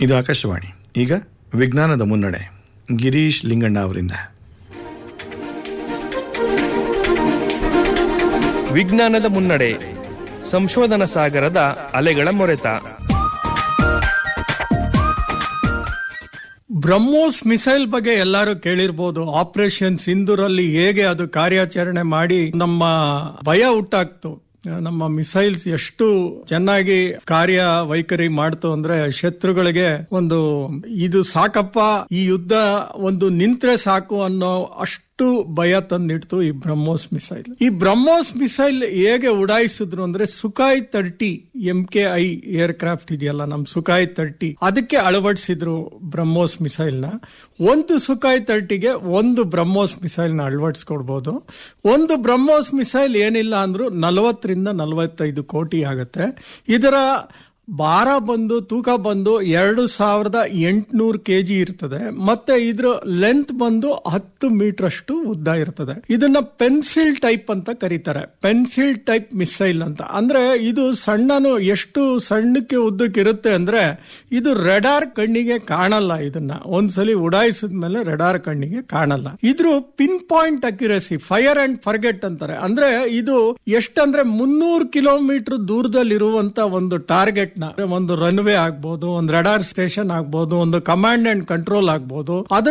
ಇದು ಆಕಾಶವಾಣಿ ಈಗ ವಿಜ್ಞಾನದ ಮುನ್ನಡೆ ಗಿರೀಶ್ ಲಿಂಗಣ್ಣ ಅವರಿಂದ ವಿಜ್ಞಾನದ ಮುನ್ನಡೆ ಸಂಶೋಧನಾ ಸಾಗರದ ಅಲೆಗಳ ಮೊರೆತ ಬ್ರಹ್ಮೋಸ್ ಮಿಸೈಲ್ ಬಗ್ಗೆ ಎಲ್ಲರೂ ಕೇಳಿರ್ಬೋದು ಆಪರೇಷನ್ ಸಿಂಧೂರಲ್ಲಿ ಹೇಗೆ ಅದು ಕಾರ್ಯಾಚರಣೆ ಮಾಡಿ ನಮ್ಮ ಭಯ ಹುಟ್ಟಾಕ್ತು ನಮ್ಮ ಮಿಸೈಲ್ಸ್ ಎಷ್ಟು ಚೆನ್ನಾಗಿ ಕಾರ್ಯ ವೈಖರಿ ಮಾಡ್ತು ಅಂದ್ರೆ ಶತ್ರುಗಳಿಗೆ ಒಂದು ಇದು ಸಾಕಪ್ಪ ಈ ಯುದ್ಧ ಒಂದು ನಿಂತ್ರೆ ಸಾಕು ಅನ್ನೋ ಅಷ್ಟು ಭಯ ತಂದಿಡ್ತು ಈ ಬ್ರಹ್ಮೋಸ್ ಮಿಸೈಲ್ ಈ ಬ್ರಹ್ಮೋಸ್ ಮಿಸೈಲ್ ಹೇಗೆ ಉಡಾಯಿಸಿದ್ರು ಅಂದ್ರೆ Sukhoi thirty M K I aircraft ಇದೆಯಲ್ಲ ನಮ್ ಸುಖಾಯ್ ತರ್ಟಿ ಅದಕ್ಕೆ ಅಳವಡಿಸಿದ್ರು ಬ್ರಹ್ಮೋಸ್ ಮಿಸೈಲ್ ನ ಒಂದು ಸುಖಾಯ್ ತರ್ಟಿಗೆ ಒಂದು ಬ್ರಹ್ಮೋಸ್ ಮಿಸೈಲ್ ನ ಅಳವಡಿಸ್ಕೊಡ್ಬೋದು ಒಂದು ಬ್ರಹ್ಮೋಸ್ ಮಿಸೈಲ್ ಏನಿಲ್ಲ ಅಂದ್ರೂ ನಲವತ್ತರಿಂದ ನಲವತ್ತೈದು ಕೋಟಿ ಆಗುತ್ತೆ ಇದರ ಭಾರ ಬಂದು ತೂಕ ಬಂದು ಎರಡು ಸಾವಿರದ ಎಂಟುನೂರು ಕೆ ಜಿ ಇರ್ತದೆ ಮತ್ತೆ ಇದ್ರ ಲೆಂತ್ ಬಂದು ಹತ್ತು ಮೀಟರ್ ಅಷ್ಟು ಉದ್ದ ಇರ್ತದೆ ಇದನ್ನ ಪೆನ್ಸಿಲ್ ಟೈಪ್ ಅಂತ ಕರೀತಾರೆ ಪೆನ್ಸಿಲ್ ಟೈಪ್ ಮಿಸೈಲ್ ಅಂತ ಅಂದ್ರೆ ಇದು ಸಣ್ಣನು ಎಷ್ಟು ಸಣ್ಣಕ್ಕೆ ಉದ್ದಕ್ಕೆ ಇರುತ್ತೆ ಅಂದ್ರೆ ಇದು ರೆಡಾರ್ ಕಣ್ಣಿಗೆ ಕಾಣಲ್ಲ ಇದನ್ನ ಒಂದ್ಸಲಿ ಉಡಾಯಿಸಿದ ಮೇಲೆ ರೆಡಾರ್ ಕಣ್ಣಿಗೆ ಕಾಣಲ್ಲ ಇದ್ರ pin point accuracy fire and forget ಅಂತಾರೆ ಅಂದ್ರೆ ಇದು ಎಷ್ಟಂದ್ರೆ ಮುನ್ನೂರು ಕಿಲೋಮೀಟರ್ ದೂರದಲ್ಲಿರುವಂತ ಒಂದು ಟಾರ್ಗೆಟ್ ನ ಒಂದು ರನ್ವೇ ಆಗ್ಬೋದು ಒಂದು ರೆಡಾರ್ ಸ್ಟೇಷನ್ ಆಗ್ಬೋದು ಒಂದು ಕಮಾಂಡ್ ಅಂಡ್ ಕಂಟ್ರೋಲ್ ಆಗ್ಬೋದು ಅದನ್ನ